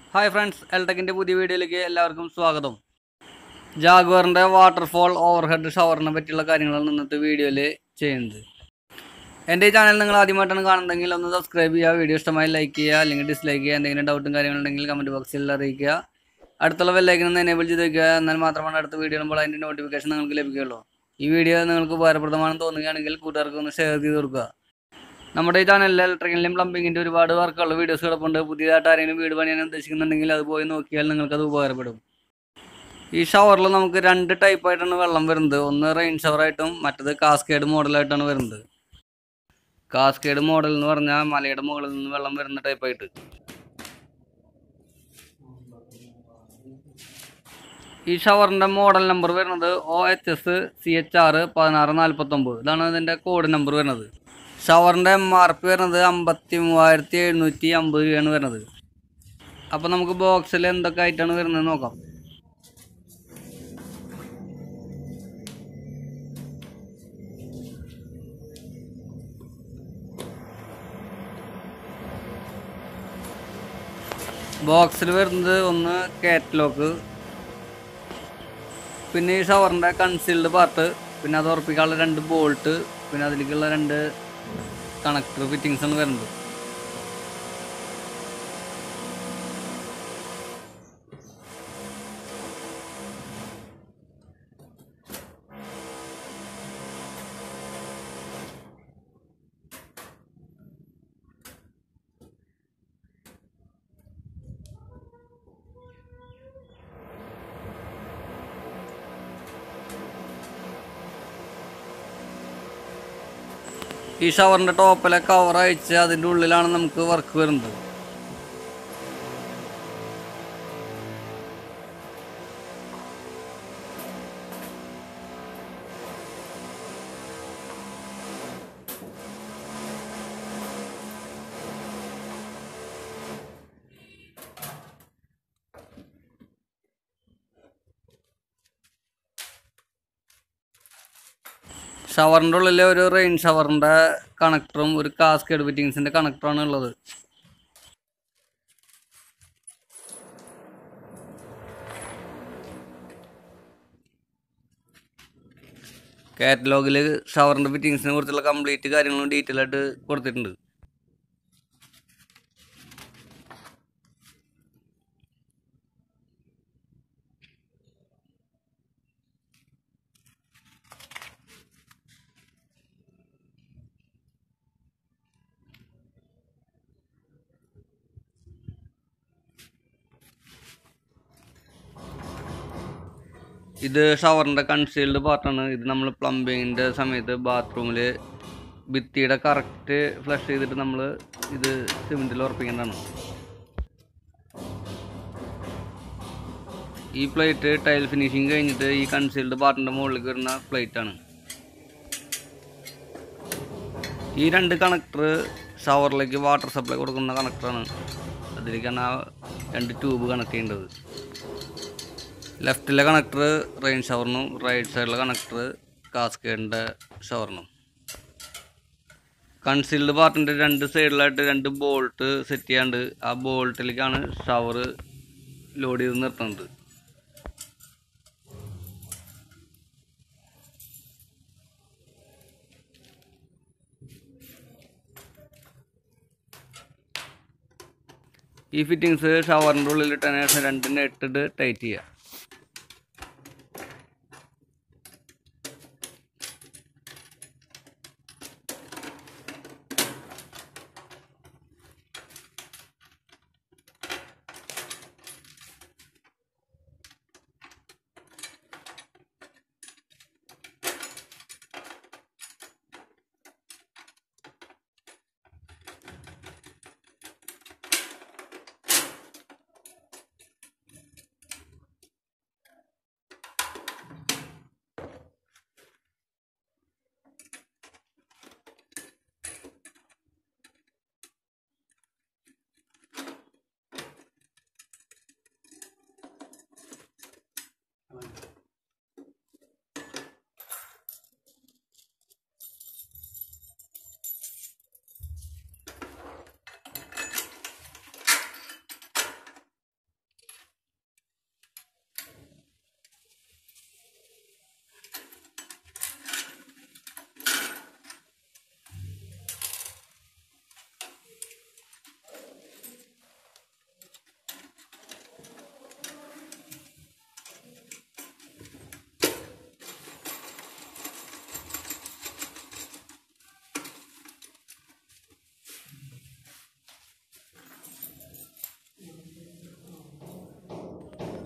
hi friends എൽടെക്കിൻ്റെ പുതിയ വീഡിയോയിലേക്ക് എല്ലാവർക്കും സ്വാഗതം ജാഗ്വറിൻ്റെ വാട്ടർഫോൾ ഓവർഹെഡ് ഷവറിനെ പറ്റിയുള്ള കാര്യങ്ങളാണ് ഇന്നത്തെ വീഡിയോയിൽ ചെയ്യുന്നത് എൻ്റെ ഈ ചാനൽ നിങ്ങൾ ആദ്യമായിട്ടാണ് കാണുന്നതെങ്കിൽ ഒന്ന് സബ്സ്ക്രൈബ് ചെയ്യുക വീഡിയോ ഇഷ്ടമായി ലൈക്ക് ചെയ്യുക അല്ലെങ്കിൽ ഡിസ്ലൈക്ക് ചെയ്യുക എന്തെങ്കിലും ഡൗട്ടും കാര്യങ്ങളുണ്ടെങ്കിൽ കമൻറ്റ് ബോക്സിൽ അറിയിക്കുക അടുത്തുള്ള ബെല്ലൈക്കൻ ഒന്ന് എനേബിൾ ചെയ്ത് വയ്ക്കുക എന്നാൽ മാത്രമാണ് അടുത്ത വീഡിയോ ഇടുമ്പോൾ അതിൻ്റെ നോട്ടിഫിക്കേഷൻ നിങ്ങൾക്ക് ലഭിക്കുകയുള്ളൂ ഈ വീഡിയോ നിങ്ങൾക്ക് ഉപകാരപ്രദമാണെന്ന് തോന്നുകയാണെങ്കിൽ കൂട്ടുകാർക്ക് ഒന്ന് ഷെയർ ചെയ്ത് കൊടുക്കുക നമ്മുടെ ഈ ചാനലിൽ ഇലക്ട്രിക്കലിലും പ്ലംബിങ്ങിൻ്റെ ഒരുപാട് വർക്കുള്ള വീഡിയോസ് കിടപ്പുണ്ട് പുതിയതായിട്ട് ആരെങ്കിലും വീട് പണിയാൻ ഉദ്ദേശിക്കുന്നുണ്ടെങ്കിൽ അത് പോയി നോക്കിയാൽ നിങ്ങൾക്കത് ഉപകാരപ്പെടും ഈ ഷവറിൽ നമുക്ക് രണ്ട് ടൈപ്പായിട്ടാണ് വെള്ളം വരുന്നത് ഒന്ന് റെയിൻ ഷവറായിട്ടും മറ്റത് കാസ്കേഡ് മോഡലായിട്ടാണ് വരുന്നത് കാസ്കേഡ് മോഡൽ എന്ന് പറഞ്ഞാൽ മലയുടെ മുകളിൽ നിന്ന് വെള്ളം വരുന്ന ടൈപ്പായിട്ട് ഈ ഷവറിൻ്റെ മോഡൽ നമ്പർ വരുന്നത് O H S C H ആറ് പതിനാറ് നാൽപ്പത്തൊമ്പത് ഇതാണ് ഇതിൻ്റെ കോഡ് നമ്പർ വരുന്നത് ഷവറിൻ്റെ എം ആർ പി വരുന്നത് അമ്പത്തി മൂവായിരത്തി എഴുന്നൂറ്റി അമ്പത് രൂപയാണ് വരുന്നത് അപ്പോൾ നമുക്ക് ബോക്സിൽ എന്തൊക്കെ ആയിട്ടാണ് വരുന്നത് നോക്കാം ബോക്സിൽ വരുന്നത് ഒന്ന് കാറ്റലോക്ക് പിന്നെ ഈ ഷവറിൻ്റെ കൺസീൽഡ് പാർട്ട് പിന്നെ അത് ഉറപ്പിക്കാനുള്ള രണ്ട് ബോൾട്ട് പിന്നെ അതിലേക്കുള്ള രണ്ട് കണക്ടർ ഫിറ്റിങ്സ് ആണ് വരുന്നത് ഈ ഷവറിൻ്റെ ടോപ്പിലെ കവർ അയച്ച് അതിൻ്റെ ഉള്ളിലാണ് നമുക്ക് വർക്ക് വരുന്നത് ഷവറിൻ്റെ ഉള്ളിൽ ഒരു റെയിൻ ഷവറിൻ്റെ കണക്ടറും ഒരു കാസ്കേഡ് ഫിറ്റിങ്സിൻ്റെ കണക്ടറാണ് ഉള്ളത് കാറ്റലോഗിൽ ഷവറിൻ്റെ ഫിറ്റിങ്സിനെ കുറിച്ചുള്ള കംപ്ലീറ്റ് കാര്യങ്ങളും ഡീറ്റെയിൽ ആയിട്ട് കൊടുത്തിട്ടുണ്ട് ഇത് ഷവറിൻ്റെ കൺസീൽഡ് പാർട്ടാണ് ഇത് നമ്മൾ പ്ലംബിങ്ങിൻ്റെ സമയത്ത് ബാത്റൂമിൽ ഭിത്തിയുടെ കറക്റ്റ് ഫ്ലഷ് ചെയ്തിട്ട് നമ്മൾ ഇത് സിമെൻറ്റിൽ ഉറപ്പിക്കേണ്ടതാണ് ഈ പ്ലേറ്റ് ടൈൽ ഫിനിഷിങ് കഴിഞ്ഞിട്ട് ഈ കൺസീൽഡ് പാർട്ടിൻ്റെ മുകളിലേക്ക് വരുന്ന പ്ലേറ്റ് ആണ് ഈ രണ്ട് കണക്ടർ ഷവറിലേക്ക് വാട്ടർ സപ്ലൈ കൊടുക്കുന്ന കണക്ടറാണ് അതിലേക്കാണ് ആ രണ്ട് ട്യൂബ് കണക്ട് ചെയ്യേണ്ടത് ലെഫ്റ്റിലെ കണക്ടർ റെയിൻ ഷവറിനും റൈറ്റ് സൈഡിലെ കണക്ടർ കാസ്കേഡിൻ്റെ ഷവറിനും കൺസീൽഡ് പാർട്ടിൻ്റെ രണ്ട് സൈഡിലായിട്ട് രണ്ട് ബോൾട്ട് സെറ്റ് ചെയ്യാണ്ട് ആ ബോൾട്ടിലേക്കാണ് ഷവർ ലോഡ് ചെയ്ത് നിർത്തുന്നത് ഈ ഫിറ്റിങ്സ് ഷവറിൻ്റെ ഉള്ളിലിട്ടതിന് ശേഷം രണ്ട് നെട്ടിട്ട് ടൈറ്റ് ചെയ്യുക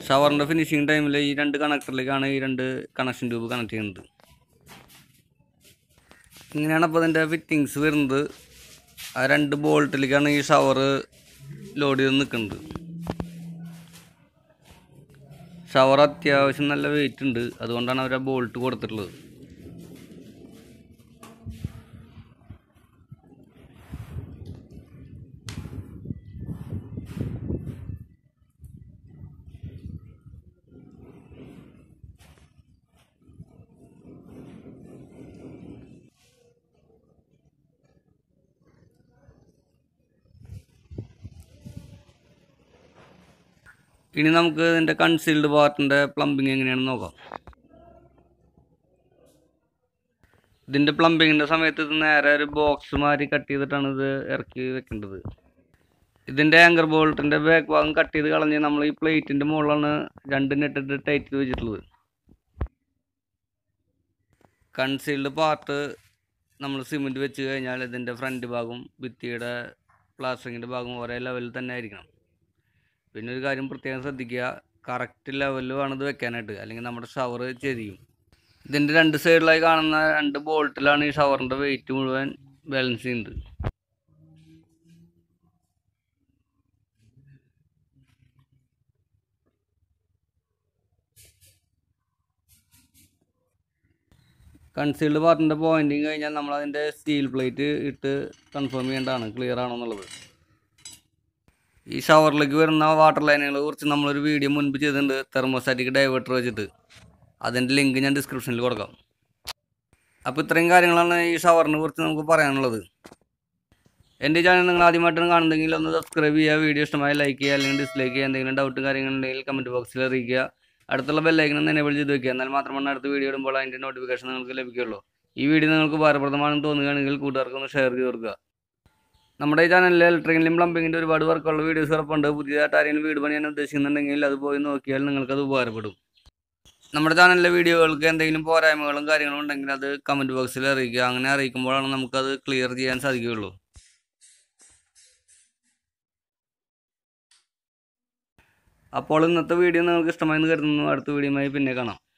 ഷവറിൻ്റെ ഫിനിഷിങ് ടൈമിൽ ഈ രണ്ട് കണക്ടറിലേക്കാണ് ഈ രണ്ട് കണക്ഷൻ ട്യൂബ് കണക്ട് ചെയ്യുന്നത് ഇങ്ങനെയാണ് അപ്പോൾ അതിൻ്റെ ഫിറ്റിങ്സ് വരുന്നത് ആ രണ്ട് ബോൾട്ടിലേക്കാണ് ഈ ഷവർ ലോഡ് ചെയ്ത് നിൽക്കുന്നത് ഷവർ അത്യാവശ്യം നല്ല വെയിറ്റ് ഉണ്ട് അതുകൊണ്ടാണ് അവർ ആ ബോൾട്ട് കൊടുത്തിട്ടുള്ളത് ഇനി നമുക്ക് ഇതിൻ്റെ കൺസീൽഡ് പാർട്ടിൻ്റെ പ്ലംബിങ് എങ്ങനെയാണെന്ന് നോക്കാം ഇതിൻ്റെ പ്ലംബിങ്ങിൻ്റെ സമയത്ത് ഇത് നേരെ ഒരു ബോക്സ് മാതിരി കട്ട് ചെയ്തിട്ടാണ് ഇത് ഇറക്കി വെക്കേണ്ടത് ഇതിൻ്റെ ആങ്കർ ബോൾട്ടിൻ്റെ ബാക്ക് ഭാഗം കട്ട് ചെയ്ത് കളഞ്ഞ് നമ്മൾ ഈ പ്ലേറ്റിൻ്റെ മുകളിലാണ് രണ്ട് നെട്ടിട്ട് ടൈറ്റ് ചെയ്ത് വെച്ചിട്ടുള്ളത് കൺസീൽഡ് പാർട്ട് നമ്മൾ സിമെൻറ്റ് വെച്ച് കഴിഞ്ഞാൽ ഇതിൻ്റെ ഫ്രണ്ട് ഭാഗവും ഭിത്തിയുടെ പ്ലാസ്റ്ററിങ്ങിൻ്റെ ഭാഗവും ഒരേ ലെവലിൽ തന്നെ ആയിരിക്കണം പിന്നെ ഒരു കാര്യം പ്രത്യേകം ശ്രദ്ധിക്കുക കറക്റ്റ് ലെവലിൽ വേണം ഇത് വെക്കാനായിട്ട് അല്ലെങ്കിൽ നമ്മുടെ ഷവർ ചെരിയും ഇതിൻ്റെ രണ്ട് സൈഡിലായി കാണുന്ന രണ്ട് ബോൾട്ടിലാണ് ഈ ഷവറിൻ്റെ വെയിറ്റ് മുഴുവൻ ബാലൻസ് ചെയ്യുന്നത് കൺസീൽഡ് പാർട്ടിൻ്റെ പോയിൻറ്റിങ് കഴിഞ്ഞാൽ നമ്മൾ അതിൻ്റെ സ്റ്റീൽ പ്ലേറ്റ് ഇട്ട് കൺഫേം ചെയ്യേണ്ടതാണ് ക്ലിയർ ആണോ എന്നുള്ളത് ഈ ഷവറിലേക്ക് വരുന്ന വാട്ടർ ലൈനുകളെ കുറിച്ച് നമ്മളൊരു വീഡിയോ മുൻപ് ചെയ്തിട്ടുണ്ട് തെർമോസ്റ്റാറ്റിക് ഡൈവേർട്ടർ വെച്ചിട്ട് അതിൻ്റെ ലിങ്ക് ഞാൻ ഡിസ്ക്രിപ്ഷനിൽ കൊടുക്കാം അപ്പോൾ ഇത്രയും കാര്യങ്ങളാണ് ഈ ഷവറിനെ കുറിച്ച് നമുക്ക് പറയാനുള്ളത് എൻ്റെ ചാനൽ നിങ്ങൾ ആദ്യമായിട്ടാണ് കാണുന്നതെങ്കിൽ ഒന്ന് സബ്സ്ക്രൈബ് ചെയ്യുക വീഡിയോ ഇഷ്ടമായി ലൈക്ക് ചെയ്യുക അല്ലെങ്കിൽ ഡിസ്ലൈക്ക് ചെയ്യുക എന്തെങ്കിലും ഡൗട്ടും കാര്യങ്ങളുണ്ടെങ്കിൽ കമൻറ്റ് ബോക്സിൽ അറിയിക്കുക അടുത്തുള്ള ബെല്ലൈക്കൺ ഒന്ന് എനേബിൾ ചെയ്ത് വെക്കുക എന്നാൽ മാത്രമാണ് അടുത്ത വീഡിയോ ഇടുമ്പോൾ അതിൻ്റെ നോട്ടിഫിക്കേഷൻ നിങ്ങൾക്ക് ലഭിക്കുള്ളൂ ഈ വീഡിയോ നിങ്ങൾക്ക് ഉപകാരപ്രദമാണെന്ന് തോന്നുകയാണെങ്കിൽ കൂട്ടുകാർക്ക് ഒന്ന് ഷെയർ ചെയ്ത് കൊടുക്കുക നമ്മുടെ ഈ ചാനലിൽ ഇലക്ട്രിക്കലും പ്ലംബിങ്ങിൻ്റെ ഒരുപാട് വർക്കുള്ള വീഡിയോസ് ഉറപ്പുണ്ട് പുതിയതായിട്ട് ആരെങ്കിലും വീട് പണിയാൻ ഉദ്ദേശിക്കുന്നുണ്ടെങ്കിൽ അത് പോയി നോക്കിയാൽ നിങ്ങൾക്കത് ഉപകാരപ്പെടും നമ്മുടെ ചാനലിലെ വീഡിയോകൾക്ക് എന്തെങ്കിലും പോരായ്മകളും കാര്യങ്ങളും ഉണ്ടെങ്കിൽ അത് കമൻറ്റ് ബോക്സിൽ അറിയിക്കുക അങ്ങനെ അറിയിക്കുമ്പോഴാണ് നമുക്കത് ക്ലിയർ ചെയ്യാൻ സാധിക്കുകയുള്ളൂ അപ്പോൾ ഇന്നത്തെ വീഡിയോ നിങ്ങൾക്ക് ഇഷ്ടമായെന്ന് കരുതുന്നു അടുത്ത വീഡിയോയുമായി പിന്നെ കാണാം